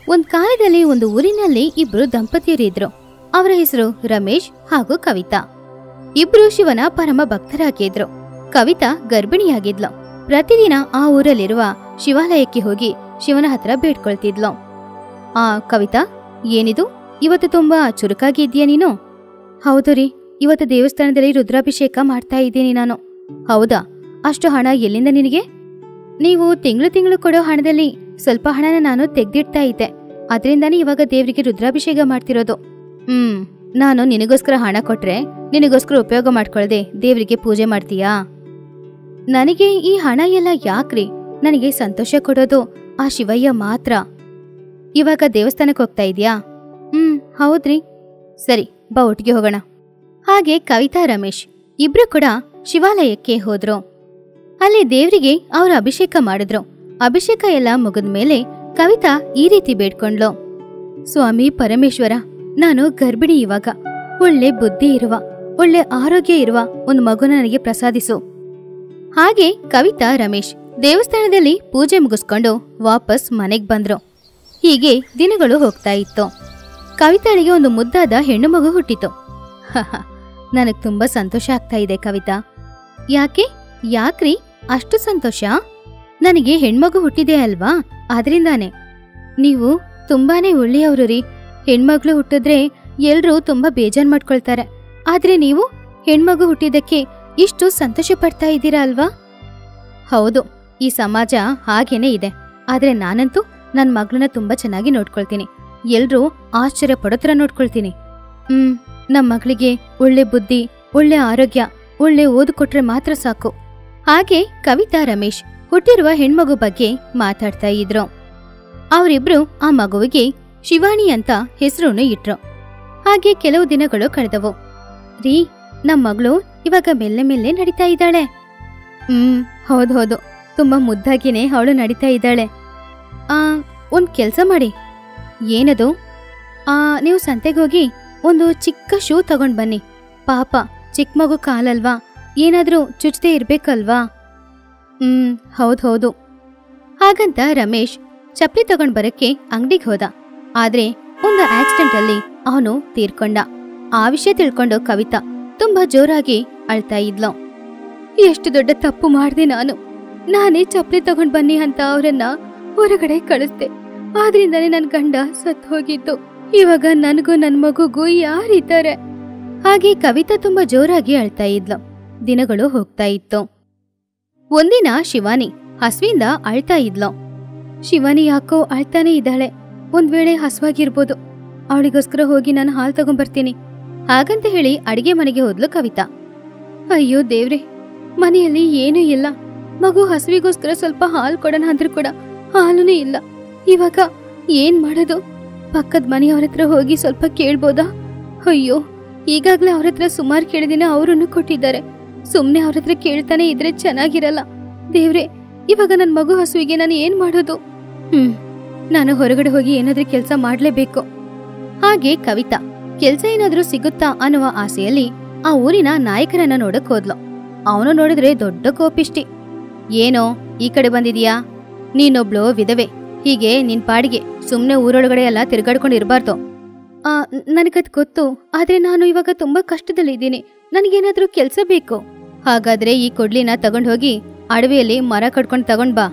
ಒಂದ್ ಕಾಲದಲ್ಲಿ ಒಂದು ಊರಿನಲ್ಲಿ ಇಬ್ರು ದಂಪತಿಯರಿದ್ರು ಅವರ ಹೆಸರು ರಮೇಶ್ ಹಾಗೂ ಕವಿತಾ ಇಬ್ರು ಶಿವನ ಪರಮ ಭಕ್ತರಾಗಿದ್ರು ಕವಿತಾ ಗರ್ಭಿಣಿಯಾಗಿದ್ಲು ಪ್ರತಿದಿನ ಆ ಊರಲ್ಲಿರುವ ಶಿವಾಲಯಕ್ಕೆ ಹೋಗಿ ಶಿವನ ಹತ್ರ ಬೇಡ್ಕೊಳ್ತಿದ್ಲು ಆ ಕವಿತಾ ಏನಿದು ಇವತ್ತು ತುಂಬಾ ಚುರುಕಾಗಿ ಇದೆಯಾ ನೀನು ಹೌದು ರೀ ಇವತ್ತು ದೇವಸ್ಥಾನದಲ್ಲಿ ರುದ್ರಾಭಿಷೇಕ ಮಾಡ್ತಾ ಇದ್ದೀನಿ ನಾನು ಹೌದಾ ಅಷ್ಟು ಹಣ ಎಲ್ಲಿಂದ ನಿನಗೆ ನೀವು ತಿಂಗಳು ತಿಂಗಳು ಕೊಡೋ ಹಣದಲ್ಲಿ ಸ್ವಲ್ಪ ಹಣನ ನಾನು ತೆಗ್ದಿಡ್ತಾ ಇದ್ದೆ ಅದರಿಂದಾನೇ ಇವಾಗ ದೇವರಿಗೆ ರುದ್ರಾಭಿಷೇಕ ಮಾಡ್ತಿರೋದು ಹ್ಮ್ ನಾನು ನಿನಗೋಸ್ಕರ ಹಣ ಕೊಟ್ರೆ ನಿನಗೋಸ್ಕರ ಉಪಯೋಗ ಮಾಡ್ಕೊಳ್ದೆ ದೇವರಿಗೆ ಪೂಜೆ ಮಾಡ್ತೀಯಾ ನನಗೆ ಈ ಹಣ ಎಲ್ಲ ಯಾಕ್ರಿ ನನಗೆ ಸಂತೋಷ ಕೊಡೋದು ಆ ಶಿವಯ್ಯ ಮಾತ್ರ ಇವಾಗ ದೇವಸ್ಥಾನಕ್ಕೆ ಹೋಗ್ತಾ ಇದೀಯಾ ಹ್ಮ್ ಹೌದ್ರಿ ಸರಿ ಬಾ ಒಟ್ಟಿಗೆ ಹೋಗೋಣ ಹಾಗೆ ಕವಿತಾ ರಮೇಶ್ ಇಬ್ರು ಕೂಡ ಶಿವಾಲಯಕ್ಕೆ ಹೋದ್ರು ಅಲ್ಲಿ ದೇವ್ರಿಗೆ ಅವ್ರ ಅಭಿಷೇಕ ಮಾಡಿದ್ರು ಅಭಿಷೇಕ ಎಲ್ಲ ಮುಗಿದ್ಮೇಲೆ ಕವಿತಾ ಈ ರೀತಿ ಬೇಡ್ಕೊಂಡ್ಲು ಸ್ವಾಮಿ ಪರಮೇಶ್ವರ ನಾನು ಗರ್ಭಿಣಿ ಇವಾಗ ಒಳ್ಳೆ ಬುದ್ಧಿ ಇರುವ ಒಳ್ಳೆ ಆರೋಗ್ಯ ಇರುವ ಒಂದು ಮಗುನ ನನಗೆ ಪ್ರಸಾದಿಸು ಹಾಗೆ ಕವಿತಾ ರಮೇಶ್ ದೇವಸ್ಥಾನದಲ್ಲಿ ಪೂಜೆ ಮುಗಿಸ್ಕೊಂಡು ವಾಪಸ್ ಮನೆಗ್ ಬಂದ್ರು ಹೀಗೆ ದಿನಗಳು ಹೋಗ್ತಾ ಇತ್ತು ಕವಿತಾಳಿಗೆ ಒಂದು ಮುದ್ದಾದ ಹೆಣ್ಣು ಮಗು ಹುಟ್ಟಿತು ನನಗ್ ತುಂಬಾ ಸಂತೋಷ ಆಗ್ತಾ ಇದೆ ಕವಿತಾ ಯಾಕೆ ಯಾಕ್ರಿ ಅಷ್ಟು ಸಂತೋಷ ನನಗೆ ಹೆಣ್ಮಗು ಹುಟ್ಟಿದೆ ಅಲ್ವಾ ಅದರಿಂದಾನೆ ನೀವು ತುಂಬಾನೇ ಒಳ್ಳೆಯವರು ರೀ ಹೆಣ್ಮಗ್ಳು ಹುಟ್ಟಿದ್ರೆ ಎಲ್ರೂ ತುಂಬಾ ಬೇಜಾರ್ ಮಾಡ್ಕೊಳ್ತಾರೆ ಆದ್ರೆ ನೀವು ಹೆಣ್ಮಗು ಹುಟ್ಟಿದ್ದಕ್ಕೆ ಇಷ್ಟು ಸಂತೋಷ ಪಡ್ತಾ ಇದ್ದೀರಾ ಅಲ್ವಾ ಹೌದು ಈ ಸಮಾಜ ಹಾಗೇನೆ ಇದೆ ಆದ್ರೆ ನಾನಂತೂ ನನ್ನ ಮಗಳನ್ನ ತುಂಬಾ ಚೆನ್ನಾಗಿ ನೋಡ್ಕೊಳ್ತೀನಿ ಎಲ್ರೂ ಆಶ್ಚರ್ಯ ಪಡೋತ್ರ ನೋಡ್ಕೊಳ್ತೀನಿ ಹ್ಮ್ ನಮ್ಮ ಮಗಳಿಗೆ ಒಳ್ಳೆ ಬುದ್ಧಿ ಒಳ್ಳೆ ಆರೋಗ್ಯ ಒಳ್ಳೆ ಓದು ಕೊಟ್ರೆ ಮಾತ್ರ ಸಾಕು ಹಾಗೆ ಕವಿತಾ ರಮೇಶ್ ಹುಟ್ಟಿರುವ ಹೆಣ್ಮಗು ಬಗ್ಗೆ ಮಾತಾಡ್ತಾ ಇದ್ರು ಅವರಿಬ್ರು ಆ ಮಗುವಿಗೆ ಶಿವಾಣಿ ಅಂತ ಹೆಸರನ್ನು ಇಟ್ರು ಹಾಗೆ ಕೆಲವು ದಿನಗಳು ಕಳೆದವು ರೀ ನಮ್ ಮಗಳು ಇವಾಗ ಮೆಲ್ಲೆ ಮೆಲ್ಲೆ ನಡೀತಾ ಇದ್ದಾಳೆ ಹ್ಮ್ ಹೌದು ಹೌದು ತುಂಬಾ ಮುದ್ದಾಗಿನೇ ಅವಳು ನಡೀತಾ ಇದ್ದಾಳೆ ಆ ಒಂದ್ ಕೆಲ್ಸ ಮಾಡಿ ಏನದು ಆ ನೀವು ಸಂತೆಗೆ ಹೋಗಿ ಒಂದು ಚಿಕ್ಕ ಶೂ ತಗೊಂಡ್ ಬನ್ನಿ ಪಾಪ ಚಿಕ್ಕ ಮಗು ಕಾಲಲ್ವಾ ಏನಾದ್ರೂ ಚುಚ್ಚದೆ ಇರ್ಬೇಕಲ್ವಾ ಹ್ಮ್ ಹೌದ್ ಹೌದು ಹಾಗಂತ ರಮೇಶ್ ಚಪ್ಪಲಿ ತಗೊಂಡ್ ಬರಕ್ಕೆ ಅಂಗಡಿಗೆ ಹೋದ ಆದ್ರೆ ಒಂದು ಆಕ್ಸಿಡೆಂಟ್ ಅಲ್ಲಿ ಅವನು ತೀರ್ಕೊಂಡ ಆ ವಿಷಯ ತಿಳ್ಕೊಂಡು ಕವಿತಾ ತುಂಬಾ ಜೋರಾಗಿ ಅಳ್ತಾ ಇದ್ಲು ಎಷ್ಟು ದೊಡ್ಡ ತಪ್ಪು ಮಾಡ್ದೆ ನಾನು ನಾನೇ ಚಪ್ಪಲಿ ತಗೊಂಡ್ ಬನ್ನಿ ಅಂತ ಅವರನ್ನ ಹೊರಗಡೆ ಕಳಿಸ್ದೆ ಆದ್ರಿಂದಾನೇ ನನ್ ಗಂಡ ಸತ್ ಹೋಗಿತ್ತು ಇವಾಗ ನನಗೂ ನನ್ ಮಗುಗೂ ಯಾರಿದ್ದಾರೆ ಹಾಗೆ ಕವಿತಾ ತುಂಬಾ ಜೋರಾಗಿ ಅಳ್ತಾ ಇದ್ಲು ದಿನಗಳು ಹೋಗ್ತಾ ಇತ್ತು ಒಂದಿನ ಶಿವಾನಿ ಹಸ್ವಿಂದ ಅಳ್ತಾ ಇದ್ಲು ಶಿವಾನಿ ಯಾಕೋ ಅಳ್ತಾನೆ ಇದ್ದಾಳೆ ಒಂದ್ ವೇಳೆ ಹಸ್ವಾಗಿರ್ಬೋದು ಅವಳಿಗೋಸ್ಕರ ಹೋಗಿ ನಾನು ಹಾಲು ತಗೊಂಡ್ಬರ್ತೀನಿ ಹಾಗಂತ ಹೇಳಿ ಅಡಿಗೆ ಮನೆಗೆ ಹೋದ್ಲು ಕವಿತಾ ಅಯ್ಯೋ ದೇವ್ರೆ ಮನೆಯಲ್ಲಿ ಏನೂ ಇಲ್ಲ ಮಗು ಹಸುವಿಗೋಸ್ಕರ ಸ್ವಲ್ಪ ಹಾಲು ಕೊಡೋಣ ಅಂದ್ರೂ ಕೂಡ ಹಾಲೂನೇ ಇಲ್ಲ ಇವಾಗ ಏನ್ ಮಾಡೋದು ಪಕ್ಕದ ಮನೆಯವ್ರ ಹತ್ರ ಹೋಗಿ ಸ್ವಲ್ಪ ಕೇಳ್ಬೋದಾ ಅಯ್ಯೋ ಈಗಾಗ್ಲೇ ಅವ್ರ ಹತ್ರ ಸುಮಾರು ಕೇಳಿದಿನ ಅವರನ್ನು ಕೊಟ್ಟಿದ್ದಾರೆ ಸುಮ್ನೆ ಅವ್ರ ಹತ್ರ ಕೇಳ್ತಾನೆ ಇದ್ರೆ ಚೆನ್ನಾಗಿರಲ್ಲ ದೇವ್ರೆ ಇವಾಗ ನನ್ ಮಗು ಹಸುವಿಗೆ ನಾನು ಏನ್ ಮಾಡೋದು ಹ್ಮ್ ನಾನು ಹೊರಗಡೆ ಹೋಗಿ ಏನಾದ್ರೂ ಕೆಲಸ ಮಾಡ್ಲೇಬೇಕು ಹಾಗೆ ಕವಿತಾ ಕೆಲ್ಸ ಏನಾದ್ರೂ ಸಿಗುತ್ತಾ ಅನ್ನುವ ಆಸೆಯಲ್ಲಿ ಆ ಊರಿನ ನಾಯಕರನ್ನ ನೋಡಕ್ ಹೋದ್ಲು ಅವನು ನೋಡಿದ್ರೆ ದೊಡ್ಡ ಕೋಪಿಷ್ಟಿ ಏನೋ ಈ ಕಡೆ ಬಂದಿದೀಯಾ ನೀನೊಬ್ಳು ವಿಧವೆ ಹೀಗೆ ನಿನ್ ಪಾಡಿಗೆ ಸುಮ್ನೆ ಊರೊಳಗಡೆ ಎಲ್ಲ ತಿರ್ಗಾಡ್ಕೊಂಡು ಇರಬಾರ್ದು ಆ ನನಗದ್ ಗೊತ್ತು ಆದ್ರೆ ನಾನು ಇವಾಗ ತುಂಬಾ ಕಷ್ಟದಲ್ಲಿದ್ದೀನಿ ನನಗೇನಾದ್ರೂ ಕೆಲ್ಸ ಬೇಕು ಹಾಗಾದ್ರೆ ಈ ಕೊಡ್ಲಿನ ತಗೊಂಡ್ ಹೋಗಿ ಅಡವಿಯಲ್ಲಿ ಮರ ಕಡ್ಕೊಂಡ್ ತಗೊಂಡ್ ಬಾ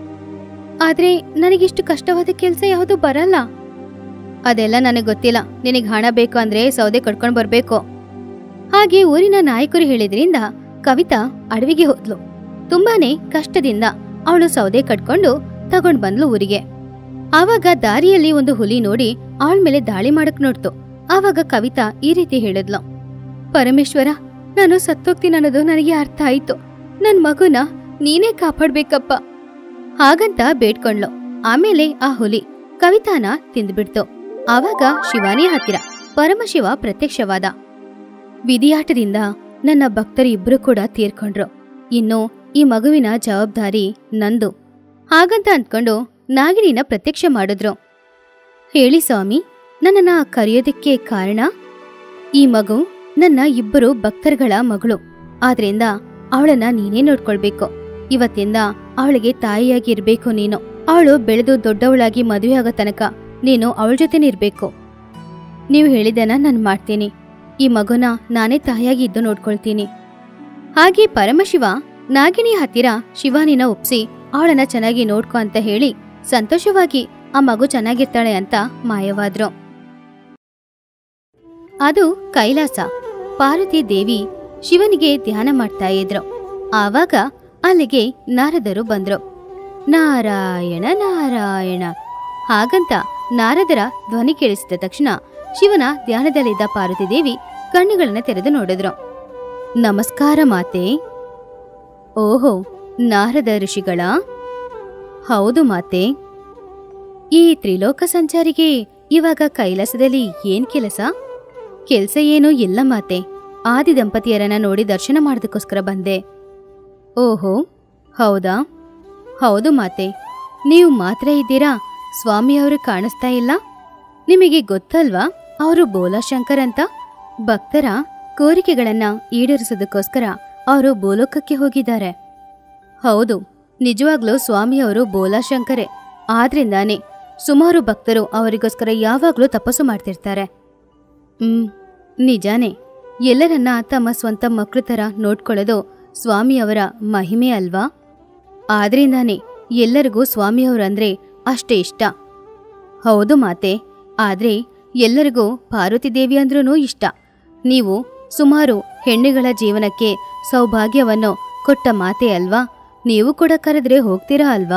ಆದ್ರೆ ನನಗಿಷ್ಟು ಕಷ್ಟವಾದ ಕೆಲ್ಸ ಯಾವುದು ಬರಲ್ಲ ಅದೆಲ್ಲ ನನಗೆ ಗೊತ್ತಿಲ್ಲ ನಿನಗೆ ಹಣ ಬೇಕು ಅಂದ್ರೆ ಸೌದೆ ಕಟ್ಕೊಂಡ್ ಬರ್ಬೇಕು ಹಾಗೆ ಊರಿನ ನಾಯಕರು ಹೇಳಿದ್ರಿಂದ ಕವಿತಾ ಅಡವಿಗೆ ಹೋದ್ಲು ತುಂಬಾನೇ ಕಷ್ಟದಿಂದ ಅವಳು ಸೌದೆ ಕಟ್ಕೊಂಡು ತಗೊಂಡ್ ಬಂದ್ಲು ಊರಿಗೆ ಆವಾಗ ದಾರಿಯಲ್ಲಿ ಒಂದು ಹುಲಿ ನೋಡಿ ಅವಳ ಮೇಲೆ ದಾಳಿ ಮಾಡಕ್ ನೋಡ್ತು ಆವಾಗ ಕವಿತಾ ಈ ರೀತಿ ಹೇಳಿದ್ಲು ಪರಮೇಶ್ವರ ನಾನು ಸತ್ತೋಗ್ತೀನಿ ಅನ್ನೋದು ನನಗೆ ಅರ್ಥ ಆಯ್ತು ನನ್ ಮಗುನ ನೀನೇ ಕಾಪಾಡ್ಬೇಕಪ್ಪ ಹಾಗಂತ ಬೇಡ್ಕೊಂಡ್ಲು ಆಮೇಲೆ ಆ ಹುಲಿ ಕವಿತಾನ ತಿಂದ್ಬಿಡ್ತು ಆವಾಗ ಶಿವಾನಿ ಹತ್ತಿರ ಪರಮಶಿವ ಪ್ರತ್ಯಕ್ಷವಾದ ವಿಧಿಯಾಟದಿಂದ ನನ್ನ ಭಕ್ತರು ಇಬ್ರು ಕೂಡ ತೀರ್ಕೊಂಡ್ರು ಇನ್ನು ಈ ಮಗುವಿನ ಜವಾಬ್ದಾರಿ ನಂದು ಹಾಗಂತ ಅಂದ್ಕೊಂಡು ನಾಗಿಣಿನ ಪ್ರತ್ಯಕ್ಷ ಮಾಡಿದ್ರು ಹೇಳಿ ಸ್ವಾಮಿ ನನ್ನನ್ನ ಕರೆಯೋದಕ್ಕೆ ಕಾರಣ ಈ ಮಗು ನನ್ನ ಇಬ್ಬರು ಭಕ್ತರುಗಳ ಮಗಳು ಆದ್ರಿಂದ ಅವಳನ್ನ ನೀನೇ ನೋಡ್ಕೊಳ್ಬೇಕು ಇವತ್ತಿಂದ ಅವಳಿಗೆ ತಾಯಿಯಾಗಿ ಇರ್ಬೇಕು ನೀನು ಅವಳು ಬೆಳೆದು ದೊಡ್ಡವಳಾಗಿ ಮದುವೆ ಆಗೋ ತನಕ ನೀನು ಅವಳ ಜೊತೆನೇ ಇರ್ಬೇಕು ನೀವು ಹೇಳಿದ್ದನ್ನ ನಾನು ಮಾಡ್ತೀನಿ ಈ ಮಗುನ ನಾನೇ ತಾಯಾಗಿ ಇದ್ದು ನೋಡ್ಕೊಳ್ತೀನಿ ಹಾಗೆ ಪರಮಶಿವ ನಾಗಿನಿ ಹತ್ತಿರ ಶಿವಾನಿನ ಒಪ್ಸಿ ಅವಳನ್ನ ಚೆನ್ನಾಗಿ ನೋಡ್ಕೊ ಅಂತ ಹೇಳಿ ಸಂತೋಷವಾಗಿ ಆ ಮಗು ಚೆನ್ನಾಗಿರ್ತಾಳೆ ಅಂತ ಮಾಯವಾದ್ರು ಅದು ಕೈಲಾಸ ಪಾರ್ವತಿ ದೇವಿ ಶಿವನಿಗೆ ಧ್ಯಾನ ಮಾಡ್ತಾ ಇದ್ರು ಆವಾಗ ಅಲ್ಲಿಗೆ ನಾರದರು ಬಂದ್ರು ನಾರಾಯಣ ನಾರಾಯಣ ಹಾಗಂತ ನಾರದರ ಧ್ವನಿ ಕೇಳಿಸಿದ ತಕ್ಷಣ ಶಿವನ ಧ್ಯಾನದಲ್ಲಿದ್ದ ಪಾರ್ವತಿ ದೇವಿ ಕಣ್ಣುಗಳನ್ನ ತೆರೆದು ನೋಡಿದ್ರು ನಮಸ್ಕಾರ ಮಾತೆ ಓಹೋ ನಾರದ ಋಷಿಗಳ ಹೌದು ಮಾತೆ ಈ ತ್ರಿಲೋಕ ಸಂಚಾರಿಗೆ ಇವಾಗ ಕೈಲಾಸದಲ್ಲಿ ಏನ್ ಕೆಲಸ ಕೆಲ್ಸ ಏನೂ ಇಲ್ಲ ಮಾತೆ ಆದಿ ದಂಪತಿಯರನ್ನ ನೋಡಿ ದರ್ಶನ ಮಾಡೋದಕ್ಕೋಸ್ಕರ ಬಂದೆ ಓಹೋ ಹೌದಾ ಹೌದು ಮಾತೆ ನೀವು ಮಾತ್ರ ಇದ್ದೀರಾ ಸ್ವಾಮಿಯವರು ಕಾಣಿಸ್ತಾ ಇಲ್ಲ ನಿಮಗೆ ಗೊತ್ತಲ್ವಾ ಅವರು ಬೋಲಾಶಂಕರ್ ಅಂತ ಭಕ್ತರ ಕೋರಿಕೆಗಳನ್ನ ಈಡೇರಿಸೋದಕ್ಕೋಸ್ಕರ ಅವರು ಬೋಲೋಕಕ್ಕೆ ಹೋಗಿದ್ದಾರೆ ಹೌದು ನಿಜವಾಗ್ಲೂ ಸ್ವಾಮಿಯವರು ಬೋಲಾಶಂಕರೇ ಆದ್ರಿಂದಾನೇ ಸುಮಾರು ಭಕ್ತರು ಅವರಿಗೋಸ್ಕರ ಯಾವಾಗ್ಲೂ ತಪಸ್ಸು ಮಾಡ್ತಿರ್ತಾರೆ ಹ್ಮ್ ನಿಜಾನೇ ಎಲ್ಲರನ್ನ ತಮ್ಮ ಸ್ವಂತ ಮಕ್ಕಳ ಥರ ನೋಡ್ಕೊಳ್ಳೋದು ಸ್ವಾಮಿಯವರ ಮಹಿಮೆ ಅಲ್ವಾ ಆದ್ರಿಂದಾನೇ ಎಲ್ಲರಿಗೂ ಸ್ವಾಮಿಯವರಂದ್ರೆ ಅಷ್ಟೇ ಇಷ್ಟ ಹೌದು ಮಾತೆ ಆದ್ರೆ ಎಲ್ಲರಿಗೂ ಪಾರ್ವತಿ ದೇವಿ ಅಂದ್ರೂ ಇಷ್ಟ ನೀವು ಸುಮಾರು ಹೆಣ್ಣುಗಳ ಜೀವನಕ್ಕೆ ಸೌಭಾಗ್ಯವನ್ನು ಕೊಟ್ಟ ಮಾತೆ ಅಲ್ವಾ ನೀವು ಕೂಡ ಕರೆದ್ರೆ ಹೋಗ್ತೀರಾ ಅಲ್ವಾ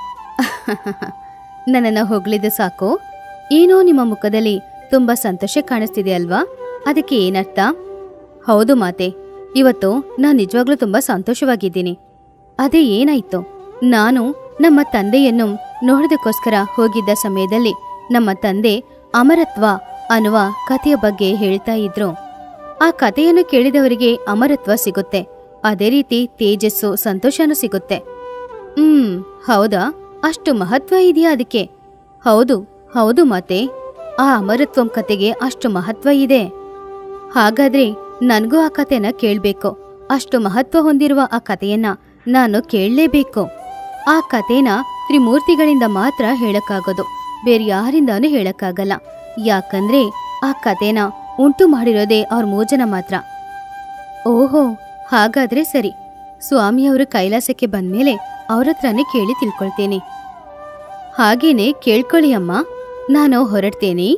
ನನ್ನನ್ನು ಹೊಗಳಿದ್ದು ಸಾಕು ಏನೋ ನಿಮ್ಮ ಮುಖದಲ್ಲಿ ತುಂಬಾ ಸಂತೋಷ ಕಾಣಿಸ್ತಿದೆ ಅಲ್ವಾ ಅದಕ್ಕೆ ಏನರ್ಥ ಹೌದು ಮಾತೆ ಇವತ್ತು ನಾನು ನಿಜವಾಗ್ಲೂ ತುಂಬಾ ಸಂತೋಷವಾಗಿದ್ದೀನಿ ಅದೇ ಏನಾಯ್ತು ನಾನು ನಮ್ಮ ತಂದೆಯನ್ನು ನೋಡೋದಕ್ಕೋಸ್ಕರ ಹೋಗಿದ್ದ ಸಮಯದಲ್ಲಿ ನಮ್ಮ ತಂದೆ ಅಮರತ್ವ ಅನ್ನುವ ಕಥೆಯ ಬಗ್ಗೆ ಹೇಳ್ತಾ ಇದ್ರು ಆ ಕಥೆಯನ್ನು ಕೇಳಿದವರಿಗೆ ಅಮರತ್ವ ಸಿಗುತ್ತೆ ಅದೇ ರೀತಿ ತೇಜಸ್ಸು ಸಂತೋಷನೂ ಸಿಗುತ್ತೆ ಹ್ಮ್ ಹೌದಾ ಅಷ್ಟು ಮಹತ್ವ ಇದೆಯಾ ಅದಕ್ಕೆ ಹೌದು ಹೌದು ಮಾತೆ ಆ ಅಮರತ್ವಂ ಕತೆಗೆ ಅಷ್ಟು ಮಹತ್ವ ಇದೆ ಹಾಗಾದ್ರೆ ನನಗೂ ಆ ಕಥೆನ ಕೇಳಬೇಕು ಅಷ್ಟು ಮಹತ್ವ ಹೊಂದಿರುವ ಆ ಕಥೆಯನ್ನ ನಾನು ಕೇಳಲೇಬೇಕು ಆ ಕಥೆನ ತ್ರಿಮೂರ್ತಿಗಳಿಂದ ಮಾತ್ರ ಹೇಳಕ್ಕಾಗೋದು ಬೇರೆ ಯಾರಿಂದಾನೂ ಹೇಳಕ್ಕಾಗಲ್ಲ ಯಾಕಂದ್ರೆ ಆ ಕಥೆನ ಉಂಟು ಮಾಡಿರೋದೇ ಅವ್ರ ಮೂಜನ ಮಾತ್ರ ಓಹೋ ಹಾಗಾದ್ರೆ ಸರಿ ಸ್ವಾಮಿಯವರು ಕೈಲಾಸಕ್ಕೆ ಬಂದ್ಮೇಲೆ ಅವ್ರ ಹತ್ರನೇ ಕೇಳಿ ತಿಳ್ಕೊಳ್ತೇನೆ ಹಾಗೇನೆ ಕೇಳ್ಕೊಳ್ಳಿ ಅಮ್ಮ ನಾನು ಹೊರಡ್ತೇನೆ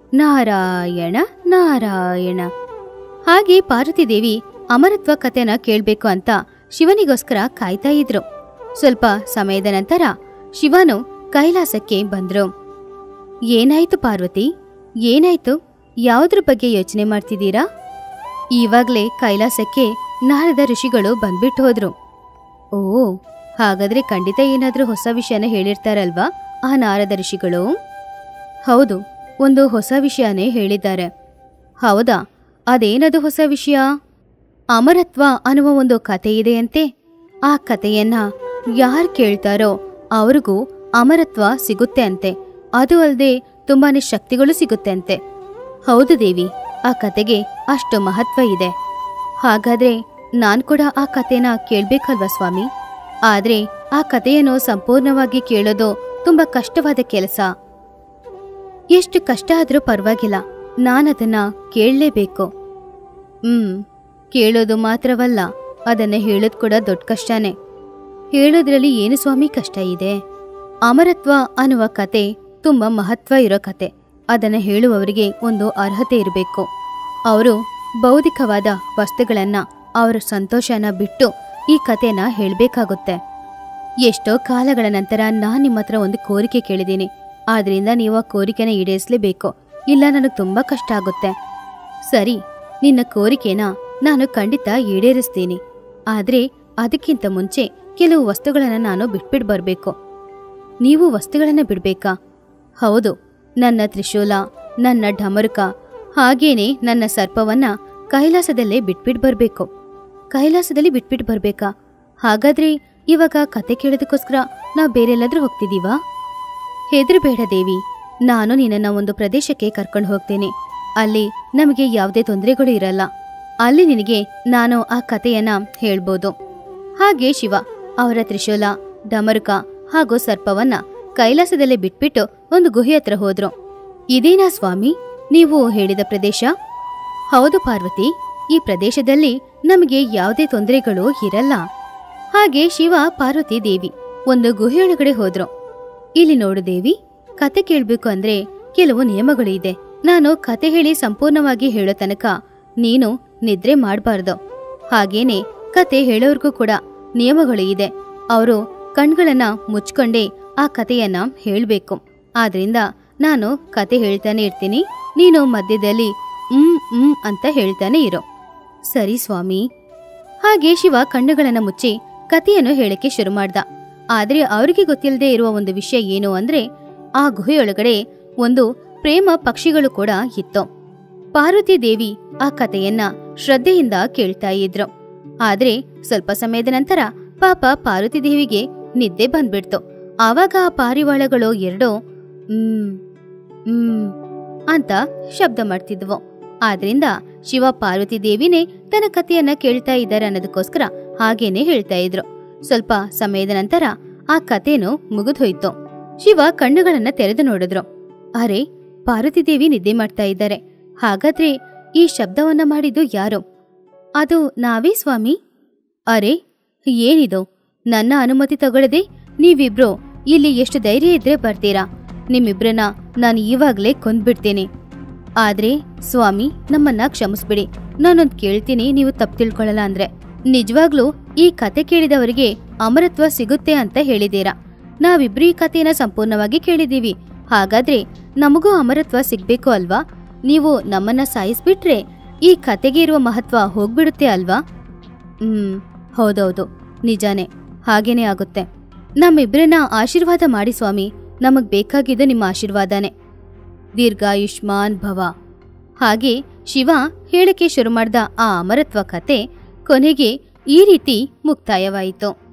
ನಾರಾಯಣ ನಾರಾಯಣ ಹಾಗೆ ಪಾರ್ವತಿ ದೇವಿ ಅಮರತ್ವ ಕಥೆನ ಕೇಳ್ಬೇಕು ಅಂತ ಶಿವನಿಗೋಸ್ಕರ ಕಾಯ್ತಾ ಇದ್ರು ಸ್ವಲ್ಪ ಸಮಯದ ನಂತರ ಶಿವನು ಕೈಲಾಸಕ್ಕೆ ಬಂದ್ರು ಏನಾಯ್ತು ಪಾರ್ವತಿ ಏನಾಯ್ತು ಯಾವುದ್ರ ಬಗ್ಗೆ ಯೋಚನೆ ಮಾಡ್ತಿದ್ದೀರಾ ಇವಾಗ್ಲೇ ಕೈಲಾಸಕ್ಕೆ ನಾರದ ಋಷಿಗಳು ಬಂದ್ಬಿಟ್ಟು ಹೋದ್ರು ಓ ಹಾಗಾದ್ರೆ ಖಂಡಿತ ಏನಾದ್ರೂ ಹೊಸ ವಿಷಯನ ಹೇಳಿರ್ತಾರಲ್ವಾ ಆ ನಾರದ ಋಷಿಗಳು ಹೌದು ಒಂದು ಹೊಸ ವಿಷಯನೇ ಹೇಳಿದ್ದಾರೆ ಹೌದಾ ಅದೇನದು ಹೊಸ ವಿಷಯ ಅಮರತ್ವ ಅನ್ನುವ ಒಂದು ಕತೆ ಇದೆಯಂತೆ ಆ ಕಥೆಯನ್ನ ಯಾರು ಕೇಳ್ತಾರೋ ಅವ್ರಿಗೂ ಅಮರತ್ವ ಸಿಗುತ್ತೆ ಅಂತೆ ಅದು ಅಲ್ಲದೆ ತುಂಬಾನೇ ಶಕ್ತಿಗಳು ಸಿಗುತ್ತೆ ಅಂತೆ ಹೌದು ದೇವಿ ಆ ಕತೆಗೆ ಅಷ್ಟು ಮಹತ್ವ ಇದೆ ಹಾಗಾದ್ರೆ ನಾನ್ ಕೂಡ ಆ ಕತೆನ ಕೇಳ್ಬೇಕಲ್ವಾ ಸ್ವಾಮಿ ಆದ್ರೆ ಆ ಕಥೆಯನ್ನು ಸಂಪೂರ್ಣವಾಗಿ ಕೇಳೋದು ತುಂಬಾ ಕಷ್ಟವಾದ ಕೆಲಸ ಎಷ್ಟು ಕಷ್ಟ ಆದ್ರೂ ಪರವಾಗಿಲ್ಲ ನಾನದನ್ನ ಕೇಳಲೇಬೇಕು ಹ್ಮ್ ಕೇಳೋದು ಮಾತ್ರವಲ್ಲ ಅದನ್ನ ಹೇಳೋದು ಕೂಡ ದೊಡ್ಡ ಕಷ್ಟನೇ ಹೇಳೋದ್ರಲ್ಲಿ ಏನು ಸ್ವಾಮಿ ಕಷ್ಟ ಇದೆ ಅಮರತ್ವ ಅನ್ನುವ ಕತೆ ತುಂಬಾ ಮಹತ್ವ ಇರೋ ಕತೆ ಅದನ್ನ ಹೇಳುವವರಿಗೆ ಒಂದು ಅರ್ಹತೆ ಇರಬೇಕು ಅವರು ಬೌದ್ಧಿಕವಾದ ವಸ್ತುಗಳನ್ನ ಅವರ ಸಂತೋಷನ ಬಿಟ್ಟು ಈ ಕತೆನ ಹೇಳಬೇಕಾಗುತ್ತೆ ಎಷ್ಟೋ ಕಾಲಗಳ ನಂತರ ನಾನು ನಿಮ್ಮ ಹತ್ರ ಒಂದು ಕೋರಿಕೆ ಕೇಳಿದ್ದೀನಿ ಆದ್ರಿಂದ ನೀವು ಆ ಕೋರಿಕೆನ ಈಡೇರಿಸಲೇಬೇಕು ಇಲ್ಲ ನನಗೆ ತುಂಬಾ ಕಷ್ಟ ಆಗುತ್ತೆ ಸರಿ ನಿನ್ನ ಕೋರಿಕೆನ ನಾನು ಖಂಡಿತ ಈಡೇರಿಸ್ತೀನಿ ಆದ್ರೆ ಅದಕ್ಕಿಂತ ಮುಂಚೆ ಕೆಲವು ವಸ್ತುಗಳನ್ನ ನಾನು ಬಿಟ್ಬಿಟ್ಟು ಬರಬೇಕು ನೀವು ವಸ್ತುಗಳನ್ನ ಬಿಡ್ಬೇಕಾ ಹೌದು ನನ್ನ ತ್ರಿಶೂಲ ನನ್ನ ಢಮರುಕ ಹಾಗೇನೆ ನನ್ನ ಸರ್ಪವನ್ನ ಕೈಲಾಸದಲ್ಲೇ ಬಿಟ್ಬಿಟ್ಟು ಬರಬೇಕು ಕೈಲಾಸದಲ್ಲಿ ಬಿಟ್ಬಿಟ್ಟು ಬರ್ಬೇಕಾ ಹಾಗಾದ್ರೆ ಇವಾಗ ಕತೆ ಕೇಳೋದಕ್ಕೋಸ್ಕರ ನಾವು ಬೇರೆಲ್ಲಾದ್ರೂ ಹೋಗ್ತಿದೀವಾ ಹೆದರಬೇಡ ದೇವಿ ನಾನು ನಿನ್ನನ್ನ ಒಂದು ಪ್ರದೇಶಕ್ಕೆ ಕರ್ಕೊಂಡು ಹೋಗ್ತೇನೆ ಅಲ್ಲಿ ನಮಗೆ ಯಾವುದೇ ತೊಂದರೆಗಳು ಇರಲ್ಲ ಅಲ್ಲಿ ನಿನಗೆ ನಾನು ಆ ಕಥೆಯನ್ನ ಹೇಳ್ಬೋದು ಹಾಗೆ ಶಿವ ಅವರ ತ್ರಿಶೂಲ ಡಮರುಕ ಹಾಗೂ ಸರ್ಪವನ್ನ ಕೈಲಾಸದಲ್ಲೇ ಬಿಟ್ಬಿಟ್ಟು ಒಂದು ಗುಹೆ ಹತ್ರ ಹೋದ್ರು ಇದೇನಾ ಸ್ವಾಮಿ ನೀವು ಹೇಳಿದ ಪ್ರದೇಶ ಹೌದು ಪಾರ್ವತಿ ಈ ಪ್ರದೇಶದಲ್ಲಿ ನಮಗೆ ಯಾವುದೇ ತೊಂದರೆಗಳು ಇರಲ್ಲ ಹಾಗೆ ಶಿವ ಪಾರ್ವತಿ ದೇವಿ ಒಂದು ಗುಹೆಯೊಳಗಡೆ ಹೋದ್ರು ಇಲ್ಲಿ ನೋಡು ದೇವಿ ಕತೆ ಕೇಳ್ಬೇಕು ಅಂದ್ರೆ ಕೆಲವು ನಿಯಮಗಳು ಇದೆ ನಾನು ಕತೆ ಹೇಳಿ ಸಂಪೂರ್ಣವಾಗಿ ಹೇಳೋ ತನಕ ನೀನು ನಿದ್ರೆ ಮಾಡಬಾರ್ದು ಹಾಗೇನೆ ಕತೆ ಹೇಳೋರ್ಗೂ ಕೂಡ ನಿಯಮಗಳು ಇದೆ ಅವರು ಕಣ್ಗಳನ್ನ ಮುಚ್ಕೊಂಡೇ ಆ ಕತೆಯನ್ನ ಹೇಳ್ಬೇಕು ಆದ್ರಿಂದ ನಾನು ಕತೆ ಹೇಳ್ತಾನೆ ಇರ್ತೀನಿ ನೀನು ಮಧ್ಯದಲ್ಲಿ ಹ್ಮ್ ಹ್ಮ್ ಅಂತ ಹೇಳ್ತಾನೆ ಇರೋ ಸರಿ ಸ್ವಾಮಿ ಹಾಗೆ ಶಿವ ಕಣ್ಣುಗಳನ್ನ ಮುಚ್ಚಿ ಕಥೆಯನ್ನು ಹೇಳಕ್ಕೆ ಶುರು ಮಾಡ್ದ ಆದ್ರೆ ಅವ್ರಿಗೆ ಗೊತ್ತಿಲ್ಲದೆ ಇರುವ ಒಂದು ವಿಷಯ ಏನು ಅಂದ್ರೆ ಆ ಗುಹೆಯೊಳಗಡೆ ಒಂದು ಪ್ರೇಮ ಪಕ್ಷಿಗಳು ಕೂಡ ಇತ್ತು ಪಾರ್ವತಿ ದೇವಿ ಆ ಕಥೆಯನ್ನ ಶ್ರದ್ಧೆಯಿಂದ ಕೇಳ್ತಾ ಇದ್ರು ಆದ್ರೆ ಸ್ವಲ್ಪ ಸಮಯದ ನಂತರ ಪಾಪ ಪಾರ್ವತಿ ದೇವಿಗೆ ನಿದ್ದೆ ಬಂದ್ಬಿಡ್ತು ಆವಾಗ ಆ ಪಾರಿವಾಳಗಳು ಎರಡೂ ಹ್ಮ್ ಹ್ಮ್ ಅಂತ ಶಬ್ದ ಮಾಡ್ತಿದ್ವು ಆದ್ರಿಂದ ಶಿವ ಪಾರ್ವತಿ ದೇವಿನೇ ತನ್ನ ಕಥೆಯನ್ನ ಕೇಳ್ತಾ ಇದ್ದಾರೆ ಅನ್ನೋದಕ್ಕೋಸ್ಕರ ಹಾಗೇನೆ ಹೇಳ್ತಾ ಇದ್ರು ಸ್ವಲ್ಪ ಸಮಯದ ನಂತರ ಆ ಕಥೆನೂ ಮುಗಿದೋಯ್ತು ಶಿವ ಕಣ್ಣುಗಳನ್ನ ತೆರೆದು ನೋಡಿದ್ರು ಅರೆ ಪಾರ್ವತಿ ದೇವಿ ನಿದ್ದೆ ಮಾಡ್ತಾ ಇದ್ದಾರೆ ಹಾಗಾದ್ರೆ ಈ ಶಬ್ದವನ್ನ ಮಾಡಿದ್ದು ಯಾರು ಅದು ನಾವೇ ಸ್ವಾಮಿ ಅರೆ ಏನಿದು ನನ್ನ ಅನುಮತಿ ತಗೊಳ್ಳದೆ ನೀವಿಬ್ರು ಇಲ್ಲಿ ಎಷ್ಟು ಧೈರ್ಯ ಇದ್ರೆ ಬರ್ತೀರಾ ನಿಮ್ಮಿಬ್ರನ್ನ ನಾನು ಈವಾಗ್ಲೇ ಕೊಂದ್ಬಿಡ್ತೀನಿ ಆದ್ರೆ ಸ್ವಾಮಿ ನಮ್ಮನ್ನ ಕ್ಷಮಿಸ್ಬಿಡಿ ನಾನೊಂದ್ ಕೇಳ್ತೀನಿ ನೀವು ತಪ್ಪು ತಿಳ್ಕೊಳ್ಳಲ್ಲ ಅಂದ್ರೆ ನಿಜವಾಗ್ಲೂ ಈ ಕತೆ ಕೇಳಿದವರಿಗೆ ಅಮರತ್ವ ಸಿಗುತ್ತೆ ಅಂತ ಹೇಳಿದೀರಾ ನಾವಿಬ್ರು ಈ ಕಥೆನ ಸಂಪೂರ್ಣವಾಗಿ ಕೇಳಿದೀವಿ ಹಾಗಾದ್ರೆ ನಮಗೂ ಅಮರತ್ವ ಸಿಗ್ಬೇಕು ಅಲ್ವಾ ನೀವು ನಮ್ಮನ್ನ ಸಾಯಿಸ್ಬಿಟ್ರೆ ಈ ಕತೆಗೆ ಇರುವ ಮಹತ್ವ ಹೋಗ್ಬಿಡುತ್ತೆ ಅಲ್ವಾ ಹ್ಮ್ ಹೌದೌದು ನಿಜಾನೇ ಹಾಗೇನೇ ಆಗುತ್ತೆ ನಮ್ಮಿಬ್ರನ್ನ ಆಶೀರ್ವಾದ ಮಾಡಿ ಸ್ವಾಮಿ ನಮಗ್ ಬೇಕಾಗಿದ್ದು ನಿಮ್ಮ ಆಶೀರ್ವಾದನೇ ದೀರ್ಘಾಯುಷ್ಮಾನ್ ಭವ ಹಾಗೆ ಶಿವ ಹೇಳಕ್ಕೆ ಶುರು ಮಾಡ್ದ ಆ ಅಮರತ್ವ ಕತೆ ಕೊನೆಗೆ ಈ ರೀತಿ ಮುಕ್ತಾಯವಾಯಿತು